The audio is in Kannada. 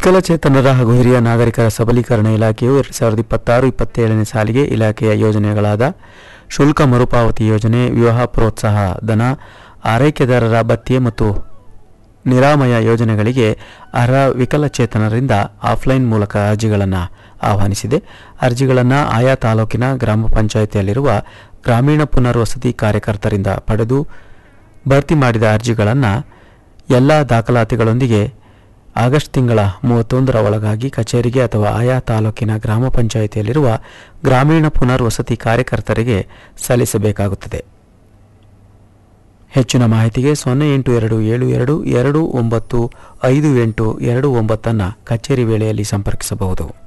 ವಿಕಲಚೇತನರ ಹಾಗೂ ಹಿರಿಯ ನಾಗರಿಕರ ಸಬಲೀಕರಣ ಇಲಾಖೆಯು ಎರಡು ಸಾವಿರದ ಇಪ್ಪತ್ತಾರು ಇಪ್ಪತ್ತೇಳನೇ ಸಾಲಿಗೆ ಇಲಾಖೆಯ ಯೋಜನೆಗಳಾದ ಶುಲ್ಕ ಮರುಪಾವತಿ ಯೋಜನೆ ವಿವಾಹ ಪ್ರೋತ್ಸಾಹ ಧನ ಆರೈಕೆದಾರರ ಭತ್ಯೆ ಮತ್ತು ನಿರಾಮಯ ಯೋಜನೆಗಳಿಗೆ ಅರ್ಹ ವಿಕಲಚೇತನರಿಂದ ಆಫ್ಲೈನ್ ಮೂಲಕ ಅರ್ಜಿಗಳನ್ನು ಆಹ್ವಾನಿಸಿದೆ ಅರ್ಜಿಗಳನ್ನು ಆಯಾ ತಾಲೂಕಿನ ಗ್ರಾಮ ಪಂಚಾಯಿತಿಯಲ್ಲಿರುವ ಗ್ರಾಮೀಣ ಪುನರ್ವಸತಿ ಕಾರ್ಯಕರ್ತರಿಂದ ಪಡೆದು ಭರ್ತಿ ಮಾಡಿದ ಅರ್ಜಿಗಳನ್ನು ಎಲ್ಲ ದಾಖಲಾತಿಗಳೊಂದಿಗೆ ಆಗಸ್ಟ್ ತಿಂಗಳ ಮೂವತ್ತೊಂದರ ಒಳಗಾಗಿ ಕಚೇರಿಗೆ ಅಥವಾ ಆಯಾ ತಾಲೂಕಿನ ಗ್ರಾಮ ಪಂಚಾಯಿತಿಯಲ್ಲಿರುವ ಗ್ರಾಮೀಣ ಪುನರ್ವಸತಿ ಕಾರ್ಯಕರ್ತರಿಗೆ ಸಲ್ಲಿಸಬೇಕಾಗುತ್ತದೆ ಹೆಚ್ಚಿನ ಮಾಹಿತಿಗೆ ಸೊನ್ನೆ ಎಂಟು ಎರಡು ಏಳು ಎರಡು ಎರಡು ಒಂಬತ್ತು ಐದು ಎಂಟು ಎರಡು ಒಂಬತ್ತನ್ನು ಕಚೇರಿ ವೇಳೆಯಲ್ಲಿ ಸಂಪರ್ಕಿಸಬಹುದು